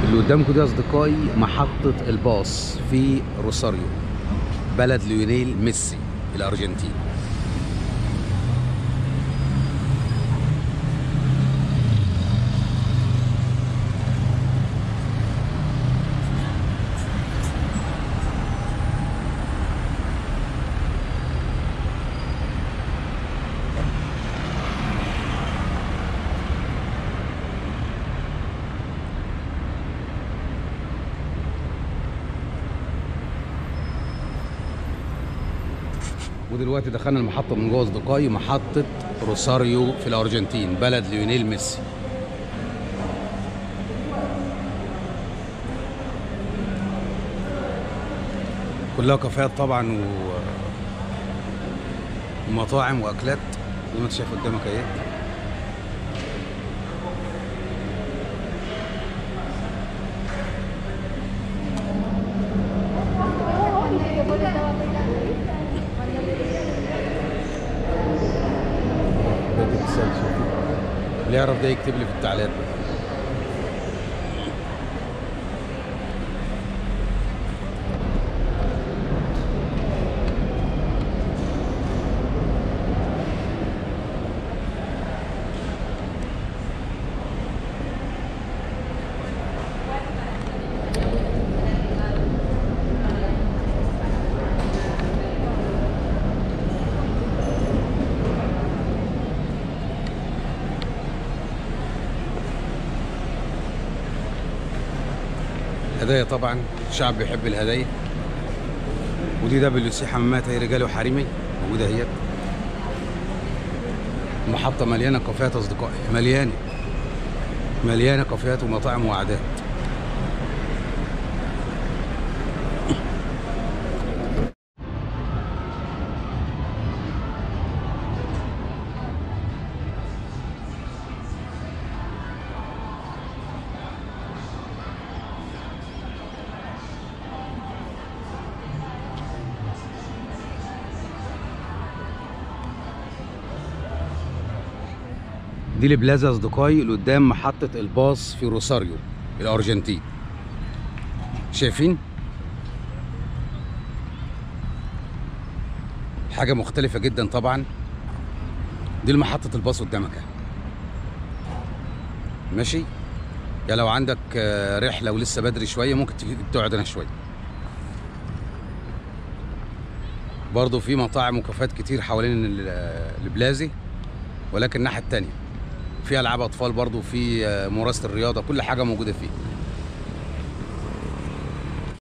اللي قدامكم دي يا اصدقائي محطة الباص في روساريو بلد ليونيل ميسي الارجنتين ودلوقتي دخلنا المحطة من جوه اصدقائي محطة روساريو في الارجنتين بلد ليونيل ميسي كلها كافيهات طبعا و... ومطاعم واكلات زي ما انت شايف قدامك اهي اللي يعرف ده يكتب لي في التعليقات هدايا طبعا الشعب بيحب الهدايا ودي دبليو سي حمامات هي رجالي وحريمي موجوده اهي محطة مليانة كافيهات أصدقائي مليانة مليانة كافيهات ومطاعم وقعدات دي البلازا اصدقائي اللي قدام محطة الباص في روساريو الأرجنتين شايفين؟ حاجة مختلفة جدا طبعا دي محطة الباص قدامك اهي ماشي يا لو عندك آه، رحلة ولسه بدري شوية ممكن تيجي تقعد هنا شوية برضه في مطاعم وكافيهات كتير حوالين ال- البلازي ولكن الناحية التانية في ألعاب أطفال برضه في آه، ممارسة الرياضة كل حاجة موجودة فيه